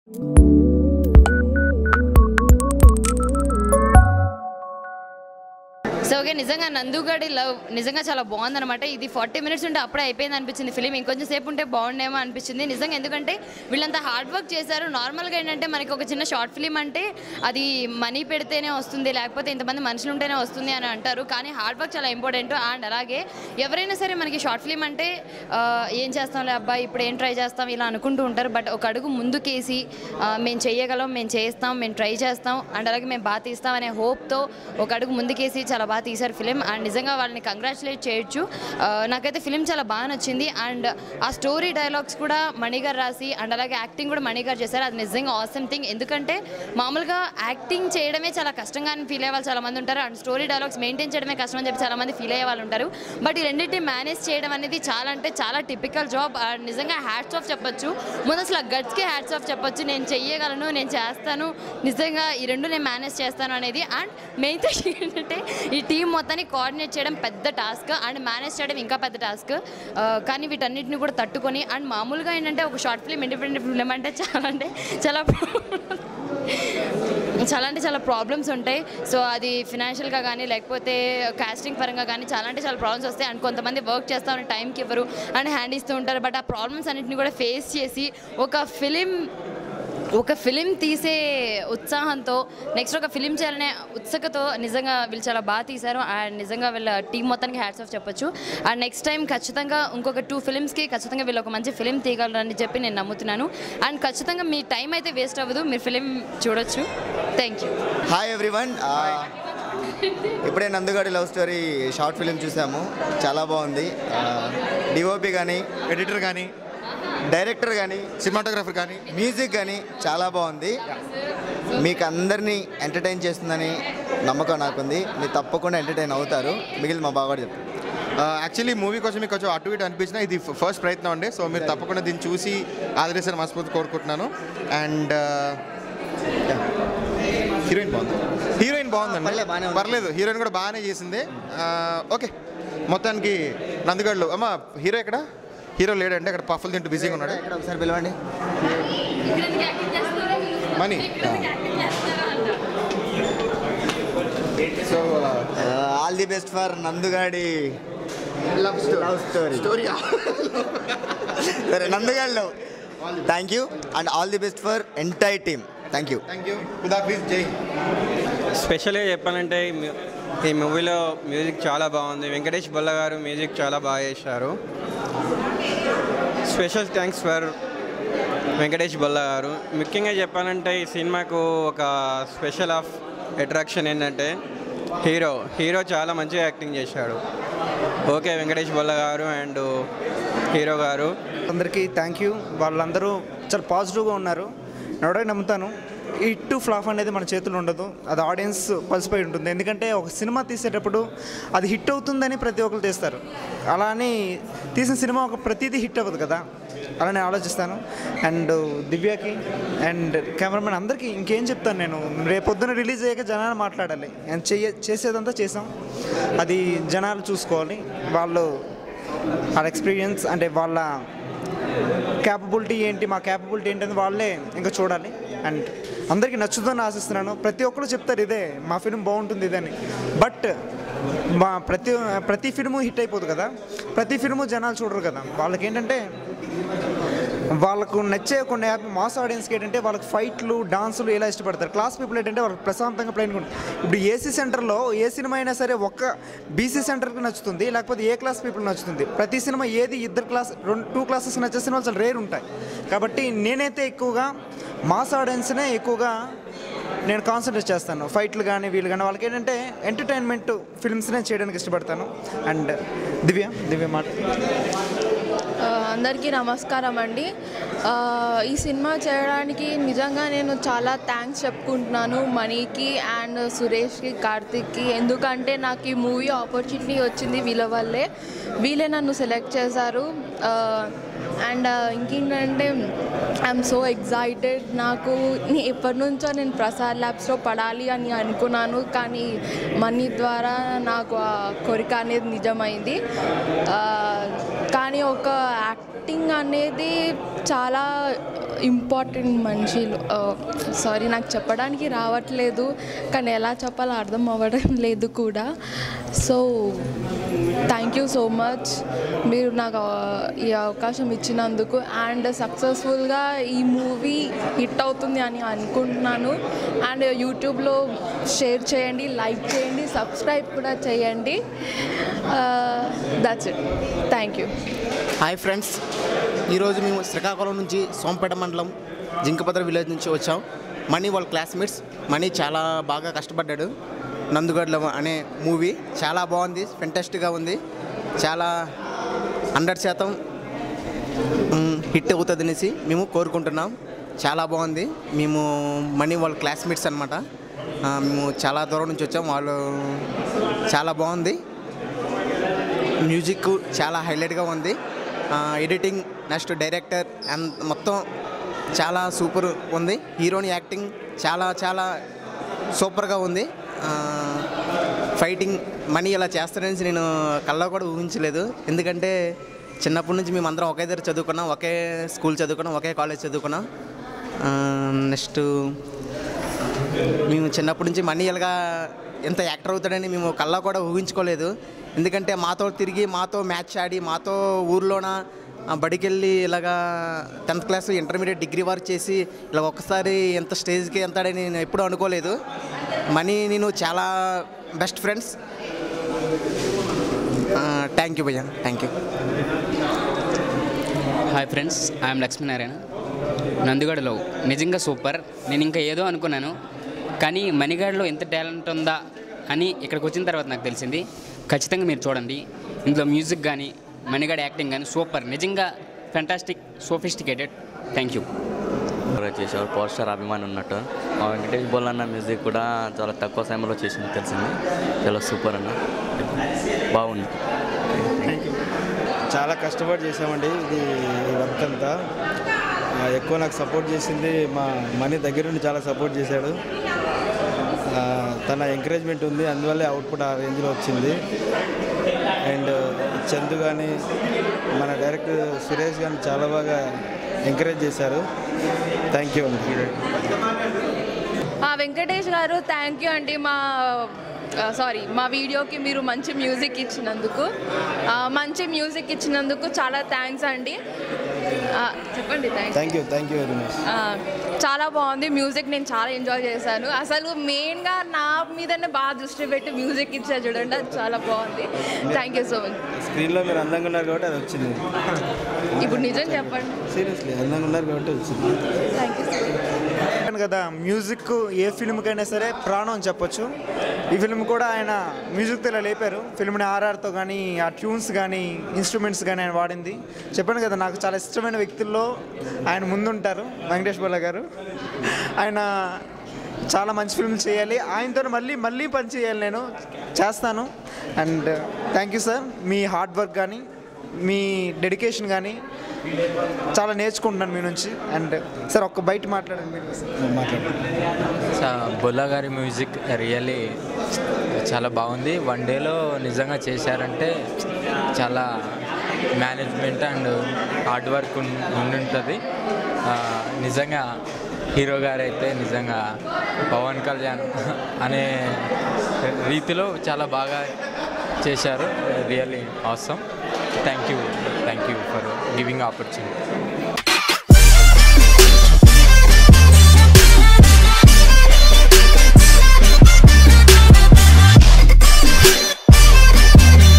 So okay నిజంగా నందుగడి love నిజంగా చాలా బాగుందన్నమాట ఇది ఫార్టీ మినిట్స్ ఉంటే అప్పుడే అయిపోయింది అనిపించింది ఫిలిం ఇంకొంచెం సేపు ఉంటే బాగుండేమో అనిపించింది నిజంగా ఎందుకంటే వీళ్ళంతా హార్డ్ వర్క్ చేశారు నార్మల్గా ఏంటంటే మనకి ఒక చిన్న షార్ట్ ఫిలిం అంటే అది మనీ పెడితేనే వస్తుంది లేకపోతే ఇంతమంది మనుషులు ఉంటేనే వస్తుంది అని అంటారు కానీ హార్డ్ వర్క్ చాలా ఇంపార్టెంట్ అండ్ అలాగే ఎవరైనా సరే మనకి షార్ట్ ఫిలిం అంటే ఆ, ఏం చేస్తాంలే అబ్బాయి ఇప్పుడు ఏం ట్రై చేస్తాం ఇలా అనుకుంటూ ఉంటారు బట్ ఒక అడుగు ముందుకేసి ఆ, మేము చేయగలం మేము చేస్తాం మేము ట్రై చేస్తాం అండ్ అలాగే మేము బాగా తీస్తాం అనే హోప్తో ఒక అడుగు ముందుకేసి చాలా బాగా తీశారు ఫిలిం అండ్ నిజంగా వాళ్ళని కంగ్రాచులేట్ చేయొచ్చు ఆ, నాకైతే ఫిలిం చాలా బాగా నచ్చింది అండ్ ఆ స్టోరీ డైలాగ్స్ కూడా మణిగారు రాసి అండ్ అలాగే యాక్టింగ్ కూడా మణిగారు చేశారు అది నిజంగా ఆసమ్ థింగ్ ఎందుకంటే మామూలుగా యాక్టింగ్ చేయడమే చాలా కష్టంగా అని ఫీల్ అయ్యే వాళ్ళు చాలా మంది ఉంటారు అండ్ స్టోరీ డైలాగ్స్ మెయింటైన్ చేయడమే కష్టం అని చెప్పి చాలా మంది ఫీల్ అయ్యే వాళ్ళు ఉంటారు బట్ ఈ రెండింటిని మేనేజ్ చేయడం అనేది చాలా అంటే చాలా టిపికల్ జాబ్ అండ్ నిజంగా హ్యాట్స్ ఆఫ్ చెప్పొచ్చు ముందు అసలు గట్స్కి హ్యాట్స్ ఆఫ్ చెప్పొచ్చు నేను చెయ్యగలను నేను చేస్తాను నిజంగా ఈ రెండు నేను మేనేజ్ చేస్తాను అనేది అండ్ మెయిన్ థింగ్ ఏంటంటే ఈ టీం మొత్తాన్ని కోఆర్డినేట్ చేయడం పెద్ద టాస్క్ అండ్ మేనేజ్ చేయడం ఇంకా పెద్ద టాస్క్ కానీ వీటన్నిటిని కూడా తట్టుకొని అండ్ మామూలుగా ఏంటంటే ఒక షార్ట్ ఫిల్మ్ ఇండిపెండెంట్ ఫిల్మ్ అంటే చాలా అంటే చాలా చాలా అంటే చాలా ప్రాబ్లమ్స్ ఉంటాయి సో అది ఫినాన్షియల్గా కానీ లేకపోతే కాస్టింగ్ పరంగా కానీ చాలా అంటే చాలా ప్రాబ్లమ్స్ వస్తాయి అండ్ కొంతమంది వర్క్ చేస్తా ఉన్న టైంకి ఇవ్వరు అండ్ హ్యాండ్ ఇస్తూ ఉంటారు బట్ ఆ ప్రాబ్లమ్స్ అన్నింటిని కూడా ఫేస్ చేసి ఒక ఫిలిం ఒక ఫిలిం తీసే ఉత్సాహంతో నెక్స్ట్ ఒక ఫిలిం చేయాలనే ఉత్సుకతో నిజంగా వీళ్ళు చాలా బాగా తీశారు అండ్ నిజంగా వీళ్ళ టీం మొత్తానికి హ్యాట్స్ ఆఫ్ చెప్పొచ్చు అండ్ నెక్స్ట్ టైం ఖచ్చితంగా ఇంకొక టూ ఫిలిమ్స్కి ఖచ్చితంగా వీళ్ళు ఒక మంచి ఫిలిం తీయగలరని చెప్పి నేను నమ్ముతున్నాను అండ్ ఖచ్చితంగా మీ టైం అయితే వేస్ట్ అవ్వదు మీరు ఫిలిం చూడొచ్చు థ్యాంక్ యూ హాయ్ ఎవ్రీవన్ ఇప్పుడే నందుగాడి లవ్ స్టోరీ షార్ట్ ఫిలిం చూసాము చాలా బాగుంది డిఓపి కానీ ఎడిటర్ కానీ డైరెక్టర్ కానీ సినిమాటోగ్రఫర్ కానీ మ్యూజిక్ కానీ చాలా బాగుంది మీకు అందరినీ ఎంటర్టైన్ చేస్తుందని నమ్మకం నాకుంది మీరు తప్పకుండా ఎంటర్టైన్ అవుతారు మిగిలిన మా బాగా చెప్పు యాక్చువల్లీ మూవీ కోసం మీకు కొంచెం అటు ఇటు అనిపించిన ఇది ఫస్ట్ ప్రయత్నం అండి సో మీరు తప్పకుండా దీన్ని చూసి ఆదరిస్తారని మనస్ఫూర్తి కోరుకుంటున్నాను అండ్ హీరోయిన్ బాగుంది హీరోయిన్ బాగుందండి పర్లేదు, బాగానే ఉంది. పర్లేదు హీరోయిన్ కూడా బాగానే చేసింది ఓకే మొత్తానికి నందుగడ్లు అమ్మ హీరో ఎక్కడ హీరో లేడంటే అక్కడ పఫ్ఫులు తింటూ బిజీగా ఉన్నాడు ఎక్కడ ఒకసారి పిలవండి Mani so all the best for నందుగాడి love story love story story సరే నందుగాడి love thank you and all the best for entire team thank you thank you ఖుదా ప్లీజ్ జై స్పెషల్గా చెప్పాలంటే ఈ మ్యూ- ఈ మూవీలో మ్యూజిక్ చాలా బాగుంది వెంకటేష్ బొల్ల గారు మ్యూజిక్ చాలా బాగా చేశారు special thanks for Venkatesh Bolla గారు ముఖ్యంగా చెప్పాలంటే ఈ సినిమాకు ఒక స్పెషల్ ఆఫ్ అట్రాక్షన్ ఏంటంటే హీరో హీరో చాలా మంచిగా యాక్టింగ్ చేశాడు ఓకే వెంకటేష్ బొల్ల గారు అండ్ హీరో గారు అందరికీ థ్యాంక్ యూ వాళ్ళందరూ చాలా పాజిటివ్గా ఉన్నారు నేను ఒకటే నమ్ముతాను హిట్ ఫ్లాప్ అనేది మన చేతుల్లో ఉండదు అది ఆడియన్స్ పలిసిపోయి ఉంటుంది ఎందుకంటే ఒక సినిమా తీసేటప్పుడు అది హిట్ అవుతుందని ప్రతి ఒక్కరు తీస్తారు అలా అని తీసిన సినిమా ఒక ప్రతిదీ హిట్ అవ్వదు కదా అలా నేను ఆలోచిస్తాను అండ్ దివ్యకి అండ్ కెమెరామెన్ అందరికీ ఇంకేం చెప్తాను నేను రేపొద్దున రిలీజ్ అయ్యాక జనాలు మాట్లాడాలి అండ్ చెయ్య చేసేదంతా చేసాం అది జనాలు చూసుకోవాలి వాళ్ళు వాళ్ళ ఎక్స్పీరియన్స్ అంటే వాళ్ళ క్యాపబిలిటీ ఏంటి మా క్యాపబిలిటీ ఏంటి అని వాళ్ళే ఇంకా చూడాలి అండ్ అందరికీ నచ్చుతుందని ఆశిస్తున్నాను ప్రతి ఒక్కరు చెప్తారు ఇదే మా ఫిల్మ్ బాగుంటుంది ఇదని బట్ మా ప్రతి ప్రతి ఫిల్ము హిట్ అయిపోదు కదా ప్రతి ఫిల్ము జనాలు చూడరు కదా వాళ్ళకి ఏంటంటే వాళ్ళకు నచ్చే కొన్ని యాప్ మాస్ ఆడియన్స్కి ఏంటంటే వాళ్ళకి ఫైట్లు డాన్సులు ఇలా ఇష్టపడతారు క్లాస్ పీపుల్ ఏంటంటే వాళ్ళకి ప్రశాంతంగా ప్లైన్ ఇప్పుడు ఏసీ సెంటర్లో ఏ సినిమా అయినా సరే ఒక్క బీసీ సెంటర్కి నచ్చుతుంది లేకపోతే ఏ క్లాస్ పీపుల్ నచ్చుతుంది ప్రతి సినిమా ఏది ఇద్దరు క్లాస్ రెండు టూ క్లాసెస్ నచ్చే సినిమాలు చాలా రేర్ ఉంటాయి కాబట్టి నేనైతే ఎక్కువగా మాస్ ఆడియన్స్నే ఎక్కువగా నేను కాన్సన్ట్రేట్ చేస్తాను ఫైట్లు కానీ వీళ్ళు కానీ వాళ్ళకి ఏంటంటే ఎంటర్టైన్మెంట్ ఫిల్మ్స్నే చేయడానికి ఇష్టపడతాను అండ్ దివ్య దివ్య మాట ఆ, అందరికీ నమస్కారం అండి ఆ, ఈ సినిమా చేయడానికి నిజంగా నేను చాలా థ్యాంక్స్ చెప్పుకుంటున్నాను మనీకి అండ్ సురేష్కి కార్తిక్కి ఎందుకంటే నాకు ఈ మూవీ ఆపర్చునిటీ వచ్చింది వీళ్ళ వల్లే వీళ్ళే నన్ను సెలెక్ట్ చేశారు అండ్ ఇంకేంటంటే ఐఎమ్ సో ఎగ్జైటెడ్ నాకు నే- ఎప్పటి నుంచో నేను ప్రసాద్ ల్యాబ్స్లో పడాలి అని అనుకున్నాను కానీ మనీ ద్వారా నాకు ఆ కోరిక అనేది నిజమైంది ఆ, కానీ ఒక యాక్టింగ్ యాక్టింగ్ అనేది చాలా ఇంపార్టెంట్ మనిషిలో సారీ నాకు చెప్పడానికి రావట్లేదు కానీ ఎలా చెప్పాలో అర్థం అవ్వడం లేదు కూడా so thank you so much మీరు నాకు ఆ, ఈ అవకాశం ఇచ్చినందుకు అండ్ సక్సెస్ఫుల్గా ఈ మూవీ హిట్ అవుతుంది అని అనుకుంటున్నాను అండ్ యూట్యూబ్లో షేర్ చేయండి లైక్ చేయండి సబ్స్క్రైబ్ కూడా చేయండి that's it thank you hi friends ఈరోజు మేము శ్రీకాకుళం నుంచి సోంపేట మండలం జింకపత్ర విలేజ్ నుంచి వచ్చాం మనీ వాళ్ళ క్లాస్మేట్స్ మనీ చాలా బాగా కష్టపడ్డాడు నందుగడ్ల అనే మూవీ చాలా బాగుంది ఫెంటాస్టిక్గా ఉంది చాలా హండ్రెడ్ శాతం మ్, హిట్ అవుతుంది అనేసి మేము కోరుకుంటున్నాం చాలా బాగుంది మేము మనీ వాళ్ళ క్లాస్మేట్స్ అనమాట మేము చాలా దూరం నుంచి వచ్చాం వాళ్ళు చాలా బాగుంది మ్యూజిక్ చాలా హైలైట్గా ఉంది ఆ, ఎడిటింగ్ నెక్స్ట్ డైరెక్టర్ అండ్ మొత్తం చాలా సూపర్ ఉంది హీరోని యాక్టింగ్ చాలా చాలా సూపర్గా ఉంది ఆ, ఫైటింగ్ మనీ ఇలా చేస్తారనేసి నేను కళ్ళలో కూడా ఊహించలేదు ఎందుకంటే చిన్నప్పటి నుంచి మేము అందరం ఒకే దగ్గర చదువుకున్నాం ఒకే స్కూల్ చదువుకున్నాం ఒకే కాలేజ్ చదువుకున్నాం ఆ, నెక్స్ట్ మేము చిన్నప్పటి నుంచి మనీ ఇలాగా ఎంత యాక్టర్ అవుతాడని మేము కల్లా కూడా ఊహించుకోలేదు ఎందుకంటే మాతో తిరిగి మాతో మ్యాచ్ ఆడి మాతో ఊర్లోన ఆ, బడికి వెళ్ళి ఇలాగా tenth class intermediate degree work చేసి ఇలా ఒక్కసారి ఎంత స్టేజ్కి వెళ్తాడని నేను ఎప్పుడూ అనుకోలేదు మనీ నేను చాలా బెస్ట్ ఫ్రెండ్స్ థ్యాంక్ యూ భయ్యా thank you hi friends I'm Lakshminarayana నందిగడలో నిజంగా సూపర్ నేను ఇంకా ఏదో అనుకున్నాను కానీ మణిగాడ్లో ఎంత టాలెంట్ ఉందా అని ఇక్కడికి వచ్చిన తర్వాత నాకు తెలిసింది ఖచ్చితంగా మీరు చూడండి ఇందులో మ్యూజిక్ కానీ మణిగాడ్ యాక్టింగ్ కానీ సూపర్ నిజంగా ఫెంటాస్టిక్ సోఫిస్టికేటెడ్ థ్యాంక్ యూ ఎవరో చేసేవారు పవర్ స్టార్ అభిమాని ఉన్నట్టు మా వెంకటేష్ బోల్ అన్న మ్యూజిక్ కూడా చాలా తక్కువ సమయంలో చేసింది తెలిసింది చాలా సూపర్ అన్న బాగుంది చాలా కష్టపడి చేసామండి ఇది ఈ వర్క్ అంతా ఆ, ఎక్కువ నాకు సపోర్ట్ చేసింది మా మనీ దగ్గరుండి చాలా సపోర్ట్ చేశాడు ఆ, తన ఎంకరేజ్మెంట్ ఉంది అందువల్లే అవుట్పుట్ ఆ రేంజ్లో వచ్చింది అండ్ చందు కానీ మన డైరెక్టర్ సురేష్ కానీ చాలా బాగా ఎంకరేజ్ చేశారు థ్యాంక్ యూ అండి ఆ, వెంకటేష్ గారు థ్యాంక్ యూ అండి మా సారీ మా వీడియోకి మీరు మంచి మ్యూజిక్ ఇచ్చినందుకు ఆ, మంచి మ్యూజిక్ ఇచ్చినందుకు చాలా థ్యాంక్స్ అండి ఆ, చెప్పండి thanks thank you thank you very much ఆ, చాలా బాగుంది మ్యూజిక్ నేను చాలా ఎంజాయ్ చేశాను అసలు మెయిన్గా నా మీదనే బాగా దృష్టి పెట్టి మ్యూజిక్ ఇచ్చారు చూడండి అది చాలా బాగుంది థ్యాంక్ యూ సో మచ్ స్క్రీన్లో మీరు అందంగా ఉన్నారు కాబట్టి అది వచ్చింది ఇప్పుడు నిజం చెప్పండి సీరియస్లీ అందంగా ఉన్నారు కాబట్టి వచ్చింది థ్యాంక్ యూ సో మచ్ చెప్పాను కదా మ్యూజిక్ ఏ ఫిల్మ్కైనా సరే ప్రాణం అని చెప్పొచ్చు ఈ ఫిల్మ్ కూడా ఆయన మ్యూజిక్తో ఇలా లేపారు ఫిల్మ్ని ఆర్ఆర్తో కానీ ఆ ట్యూన్స్ కానీ ఇన్స్ట్రుమెంట్స్ కానీ ఆయన వాడింది చెప్పాను కదా నాకు చాలా ఇష్టమైన వ్యక్తుల్లో ఆయన ముందుంటారు వెంకటేష్ బొల్ల గారు ఆయన చాలా మంచి ఫిల్మ్ చేయాలి ఆయనతో మళ్ళీ మళ్ళీ పని చేయాలి నేను చేస్తాను అండ్ థ్యాంక్ యూ సార్ మీ హార్డ్ వర్క్ కానీ మీ డెడికేషన్ కానీ చాలా నేర్చుకుంటున్నాను మీ నుంచి అండ్ సార్ ఒక్క బయట మాట్లాడండి మీరు మాట్లాడు బొల్లా గారి మ్యూజిక్ రియల్లీ చాలా బాగుంది వన్ డేలో నిజంగా చేశారంటే చాలా మేనేజ్మెంట్ అండ్ హార్డ్ వర్క్ ఉండుంటుంది నిజంగా హీరో గారు అయితే నిజంగా పవన్ కళ్యాణ్ అనే రీతిలో చాలా బాగా చేశారు రియల్లీ అవసరం thank you thank you for giving opportunity